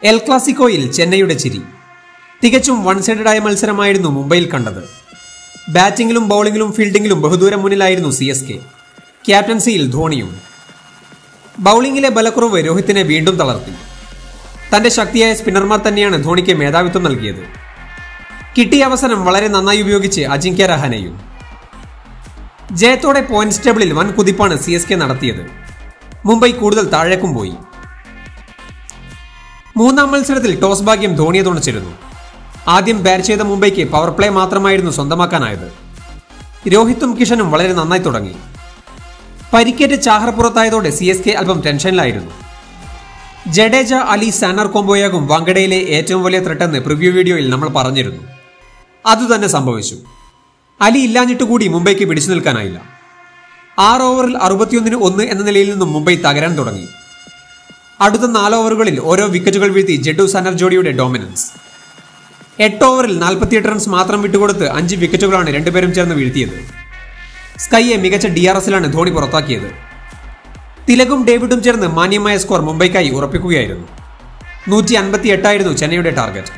L ക്ലാസിക്കോയിൽ ചെന്നൈയുടെ ചിരി തികച്ചും വൺ സൈഡഡായ മത്സരമായിരുന്നു മുംബൈയിൽ കണ്ടത് ബാറ്റിംഗിലും ബൗളിംഗിലും ഫീൽഡിംഗിലും ബഹുദൂരം മുന്നിലായിരുന്നു സി എസ് കെ ക്യാപ്റ്റൻസിയിൽ ധോണിയും ബൗളിംഗിലെ ബലക്കുറവ് രോഹിത്തിനെ വീണ്ടും തളർത്തി തന്റെ ശക്തിയായ സ്പിന്നർമാർ തന്നെയാണ് ധോണിക്ക് മേധാവിത്വം നൽകിയത് കിട്ടിയ അവസരം വളരെ നന്നായി ഉപയോഗിച്ച് അജിങ്ക്യ രഹാനെയും ജയത്തോടെ പോയിന്റ്സ് ടേബിളിൽ വൻ കുതിപ്പാണ് സി എസ് കെ നടത്തിയത് മുംബൈ കൂടുതൽ താഴേക്കും പോയി മൂന്നാം മത്സരത്തിൽ ടോസ് ഭാഗ്യം ധോണിയെ തുണച്ചിരുന്നു ആദ്യം ബാറ്റ് ചെയ്ത മുംബൈക്ക് പവർ പ്ലേ മാത്രമായിരുന്നു സ്വന്തമാക്കാനായത് രോഹിത്തും കിഷനും വളരെ നന്നായി തുടങ്ങി പരിക്കേറ്റ് ചാഹർ പുറത്തായതോടെ സി എസ് കെ അല്പം ടെൻഷനിലായിരുന്നു ജഡേജ അലി സാനർ കോംബോയാകും വാങ്കഡയിലെ ഏറ്റവും വലിയ ത്രെട്ടെന്ന് പ്രിവ്യൂ വീഡിയോയിൽ നമ്മൾ പറഞ്ഞിരുന്നു അതുതന്നെ സംഭവിച്ചു അലി ഇല്ലാഞ്ഞിട്ട് കൂടി മുംബൈക്ക് പിടിച്ചു നിൽക്കാനായില്ല ആറ് ഓവറിൽ അറുപത്തിയൊന്നിന് ഒന്ന് എന്ന നിലയിൽ നിന്നും മുംബൈ തകരാൻ തുടങ്ങി അടുത്ത നാല് ഓവറുകളിൽ ഓരോ വിക്കറ്റുകൾ വീഴ്ത്തി ജഡു സനർ ജോഡിയുടെ ഡോമിനൻസ് എട്ട് ഓവറിൽ നാൽപ്പത്തിയെട്ട് റൺസ് മാത്രം വിട്ടുകൊടുത്ത് അഞ്ച് വിക്കറ്റുകളാണ് രണ്ടുപേരും ചേർന്ന് വീഴ്ത്തിയത് സ്കൈയെ മികച്ച ഡി ആർ എസിലാണ് ധോണി പുറത്താക്കിയത് തിലകും ഡേവിഡും ചേർന്ന് മാന്യമായ സ്കോർ മുംബൈക്കായി ഉറപ്പിക്കുകയായിരുന്നു നൂറ്റി അൻപത്തി എട്ടായിരുന്നു ചെന്നൈയുടെ ടാർഗറ്റ്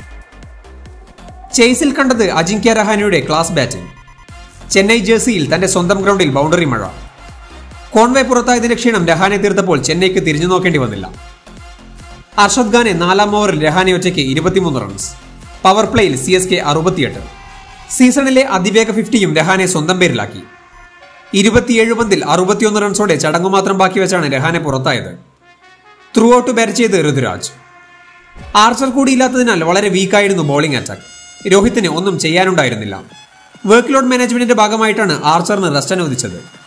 ചേസിൽ കണ്ടത് അജിങ്ക്യ രഹാനയുടെ ക്ലാസ് ബാറ്റിംഗ് ചെന്നൈ ജേഴ്സിയിൽ തന്റെ സ്വന്തം ഗ്രൗണ്ടിൽ ബൗണ്ടറി മഴ കോൺവേ പുറത്തായതിന്റെ ക്ഷീണം രഹാനെ തീർത്തപ്പോൾ ചെന്നൈക്ക് തിരിഞ്ഞു നോക്കേണ്ടി വന്നില്ല അർഷദ് ഖാനെ നാലാം ഓവറിൽ രഹാനെ ഒറ്റയ്ക്ക് ഇരുപത്തിമൂന്ന് റൺസ് പവർ പ്ലേയിൽ സി എസ് കെ അറുപത്തിയെട്ട് സീസണിലെ അതിവേഗ ഫിഫ്റ്റിയും രഹാനെ സ്വന്തം പേരിലാക്കി ഇരുപത്തിയേഴ് പന്തിൽ അറുപത്തിയൊന്ന് റൺസോടെ ചടങ്ങു മാത്രം ബാക്കി വെച്ചാണ് രഹാനെ പുറത്തായത് ത്രൂ ഔട്ട് ബാറ്റ് ചെയ്ത് ഋതുരാജ് ആർച്ചർ കൂടിയില്ലാത്തതിനാൽ വളരെ വീക്കായിരുന്നു ബോളിംഗ് അറ്റാക്ക് രോഹിത്തിന് ഒന്നും ചെയ്യാനുണ്ടായിരുന്നില്ല വർക്ക് ലോഡ് മാനേജ്മെന്റിന്റെ ഭാഗമായിട്ടാണ് ആർച്ചറിന് റെസ്റ്റ് അനുവദിച്ചത്